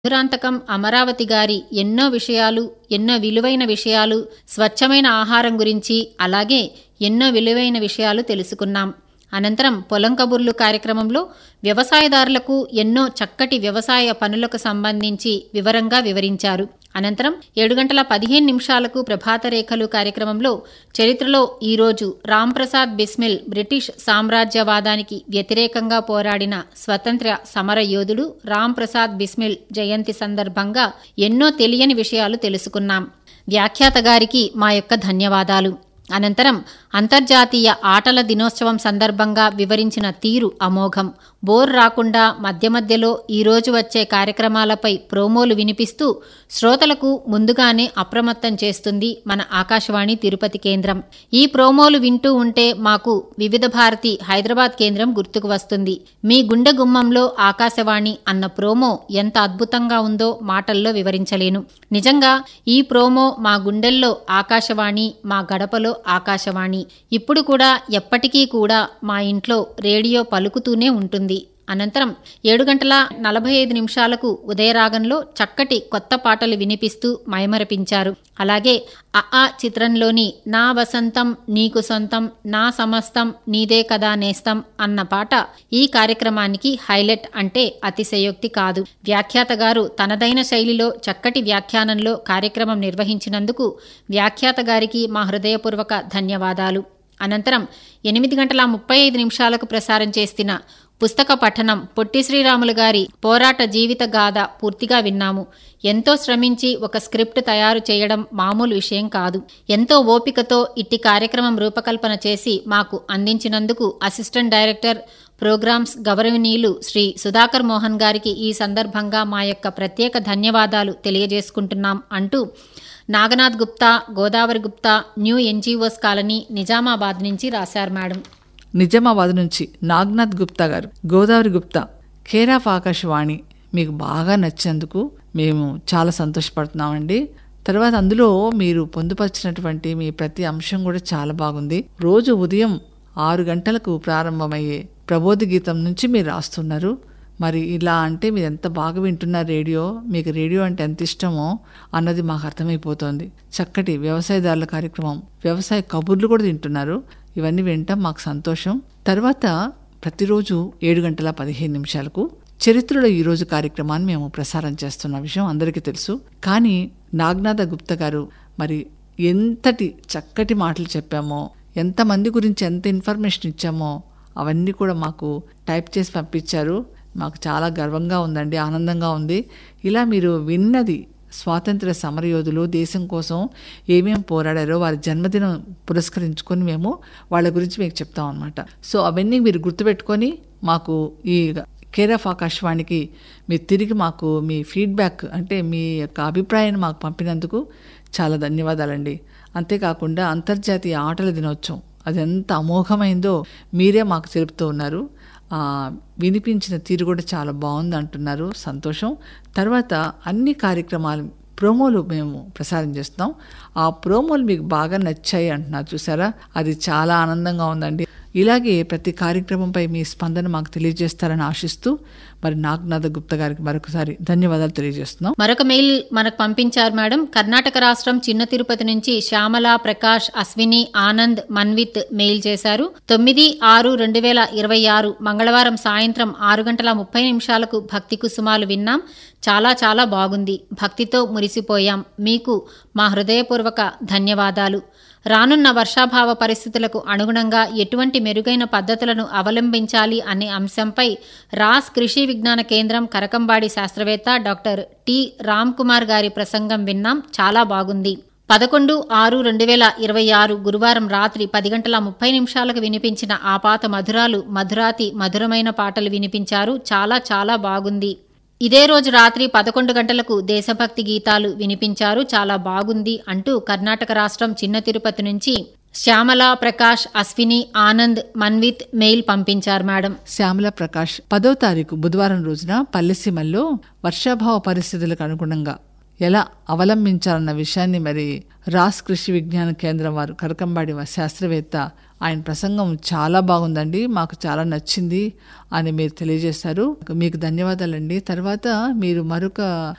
మధురాంతకం అమరావతి గారి ఎన్నో విషయాలు ఎన్నో విలువైన విషయాలు స్వచ్ఛమైన ఆహారం గురించి అలాగే ఎన్నో విలువైన విషయాలు తెలుసుకున్నాం అనంతరం పొలం కబుర్లు కార్యక్రమంలో వ్యవసాయదారులకు ఎన్నో చక్కటి వ్యవసాయ పనులకు సంబంధించి వివరంగా వివరించారు అనంతరం ఏడు గంటల పదిహేను నిమిషాలకు ప్రభాత రేఖలు కార్యక్రమంలో చరిత్రలో ఈరోజు రాంప్రసాద్ బిస్మిల్ బ్రిటిష్ సామ్రాజ్యవాదానికి వ్యతిరేకంగా పోరాడిన స్వతంత్ర సమర యోధుడు రాంప్రసాద్ బిస్మిల్ జయంతి సందర్భంగా ఎన్నో తెలియని విషయాలు తెలుసుకున్నాం వ్యాఖ్యాత గారికి మా యొక్క ధన్యవాదాలు అనంతరం అంతర్జాతీయ ఆటల దినోత్సవం సందర్భంగా వివరించిన తీరు అమోఘం బోర్ రాకుండా మధ్య మధ్యలో ఈరోజు వచ్చే కార్యక్రమాలపై ప్రోమోలు వినిపిస్తూ శ్రోతలకు ముందుగానే అప్రమత్తం చేస్తుంది మన ఆకాశవాణి తిరుపతి కేంద్రం ఈ ప్రోమోలు వింటూ ఉంటే మాకు వివిధ భారతి హైదరాబాద్ కేంద్రం గుర్తుకు వస్తుంది మీ గుండె గుమ్మంలో ఆకాశవాణి అన్న ప్రోమో ఎంత అద్భుతంగా ఉందో మాటల్లో వివరించలేను నిజంగా ఈ ప్రోమో మా గుండెల్లో ఆకాశవాణి మా గడపలో ఆకాశవాణి ఇప్పుడు కూడా ఎప్పటికీ కూడా మా ఇంట్లో రేడియో పలుకుతూనే ఉంటుంది అనంతరం ఏడు గంటల నలభై ఐదు నిమిషాలకు ఉదయరాగంలో చక్కటి కొత్త పాటలు వినిపిస్తూ మైమరపించారు అలాగే అఆ చిత్రంలోని నా వసంతం నీకు సొంతం నా సమస్తం నీదే కదా నేస్తం అన్న పాట ఈ కార్యక్రమానికి హైలైట్ అంటే అతిశయోక్తి కాదు వ్యాఖ్యాత గారు తనదైన శైలిలో చక్కటి వ్యాఖ్యానంలో కార్యక్రమం నిర్వహించినందుకు వ్యాఖ్యాత గారికి మా హృదయపూర్వక ధన్యవాదాలు అనంతరం ఎనిమిది గంటల ముప్పై ఐదు నిమిషాలకు ప్రసారం చేసిన పుస్తక పఠనం పొట్టి శ్రీరాములు గారి పోరాట జీవిత గాథ పూర్తిగా విన్నాము ఎంతో శ్రమించి ఒక స్క్రిప్ట్ తయారు చేయడం మామూలు విషయం కాదు ఎంతో ఓపికతో ఇట్టి కార్యక్రమం రూపకల్పన చేసి మాకు అందించినందుకు అసిస్టెంట్ డైరెక్టర్ ప్రోగ్రామ్స్ గౌరవనీయులు శ్రీ సుధాకర్ మోహన్ గారికి ఈ సందర్భంగా మా యొక్క ప్రత్యేక ధన్యవాదాలు తెలియజేసుకుంటున్నాం అంటూ Naganath Gupta Godavari Gupta new NGOs colony Nizamabad నుంచి రాశారు మేడం నిజామాబాద్ నుంచి నాగ్నాథ్ గుప్తా గారు గోదావరి గుప్తా కేర్ ఆఫ్ ఆకాశవాణి మీకు బాగా నచ్చినందుకు మేము చాలా సంతోషపడుతున్నామండి తర్వాత అందులో మీరు పొందుపరిచినటువంటి మీ ప్రతి అంశం కూడా చాలా బాగుంది రోజు ఉదయం ఆరు గంటలకు ప్రారంభమయ్యే ప్రబోధ గీతం నుంచి మీరు రాస్తున్నారు మరి ఇలా అంటే మీరు ఎంత బాగా వింటున్నారు రేడియో మీకు రేడియో అంటే ఎంత ఇష్టమో అన్నది మాకు అర్థమైపోతోంది చక్కటి వ్యవసాయదారుల కార్యక్రమం వ్యవసాయ కబుర్లు కూడా తింటున్నారు ఇవన్నీ వింటాం మాకు సంతోషం తర్వాత ప్రతిరోజు ఏడు గంటల పదిహేను నిమిషాలకు చరిత్రలో ఈరోజు కార్యక్రమాన్ని మేము ప్రసారం చేస్తున్న విషయం అందరికీ తెలుసు కానీ నాగ్నాథ గుప్త గారు మరి ఎంతటి చక్కటి మాటలు చెప్పామో ఎంతమంది గురించి ఎంత ఇన్ఫర్మేషన్ ఇచ్చామో అవన్నీ కూడా మాకు టైప్ చేసి పంపించారు మాకు చాలా గర్వంగా ఉందండి ఆనందంగా ఉంది ఇలా మీరు విన్నది స్వాతంత్ర సమరయోధులు దేశం కోసం ఏమేమి పోరాడారో వారి జన్మదినం పురస్కరించుకొని మేము వాళ్ళ గురించి మీకు చెప్తాం అనమాట సో అవన్నీ మీరు గుర్తుపెట్టుకొని మాకు ఈ కేర్ ఆఫ్ ఆకాశవాణికి మీరు తిరిగి మాకు మీ ఫీడ్బ్యాక్ అంటే మీ యొక్క అభిప్రాయాన్ని మాకు పంపినందుకు చాలా ధన్యవాదాలండి అంతేకాకుండా అంతర్జాతీయ ఆటల దినోత్సవం అది ఎంత అమోఘమైందో మీరే మాకు తెలుపుతూ ఉన్నారు వినిపించిన తీరు కూడా చాలా బాగుంది అంటున్నారు సంతోషం తర్వాత అన్ని కార్యక్రమాలు ప్రోమోలు మేము ప్రసారం చేస్తున్నాం ఆ ప్రోమోలు మీకు బాగా నచ్చాయి అంటున్నారు చూసారా అది చాలా ఆనందంగా ఉందండి ఇలాగే ప్రతి కార్యక్రమంపై మీ స్పందన మాకు తెలియజేస్తారని ఆశిస్తూ మరి నాగనాథ గుప్త గారికి మరొకసారి ధన్యవాదాలు తెలియజేస్తున్నాం మరొక మెయిల్ మనకు పంపించారు మేడం కర్ణాటక రాష్ట్రం చిన్న తిరుపతి నుంచి శ్యామల ప్రకాష్ అశ్విని ఆనంద్ మన్విత్ మెయిల్ చేశారు తొమ్మిది ఆరు రెండు వేల ఇరవై ఆరు మంగళవారం సాయంత్రం ఆరు గంటల ముప్పై నిమిషాలకు భక్తి కుసుమాలు విన్నాం చాలా చాలా బాగుంది భక్తితో మురిసిపోయాం మీకు మా హృదయపూర్వక ధన్యవాదాలు రానున్న వర్షాభావ పరిస్థితులకు అనుగుణంగా ఎటువంటి మెరుగైన పద్ధతులను అవలంబించాలి అనే అంశంపై రాస్ కృషి విజ్ఞాన కేంద్రం కరకంబాడి శాస్త్రవేత్త డాక్టర్ టి రామ్ కుమార్ గారి ప్రసంగం విన్నాం చాలా బాగుంది పదకొండు ఆరు రెండు వేల ఇరవై ఆరు గురువారం రాత్రి పది గంటల ముప్పై నిమిషాలకు వినిపించిన ఆ పాత మధురాలు మధురాతి మధురమైన పాటలు వినిపించారు చాలా చాలా బాగుంది ఇదే రోజు రాత్రి పదకొండు గంటలకు దేశభక్తి గీతాలు వినిపించారు చాలా బాగుంది అంటూ కర్ణాటక రాష్ట్రం చిన్న తిరుపతి నుంచి శ్యామల ప్రకాష్ అశ్విని ఆనంద్ మన్విత్ మెయిల్ పంపించారు మేడం శ్యామల ప్రకాష్ పదో తారీఖు బుధవారం రోజున పల్లెసీమల్లో వర్షాభావ పరిస్థితులకు అనుగుణంగా ఎలా అవలంబించాలన్న విషయాన్ని మరి రాస్ కృషి విజ్ఞాన కేంద్రం వారు కరకంబాడి శాస్త్రవేత్త ఆయన ప్రసంగం చాలా బాగుందండి మాకు చాలా నచ్చింది అని మీరు తెలియజేశారు మీకు ధన్యవాదాలండి తర్వాత మీరు మరొక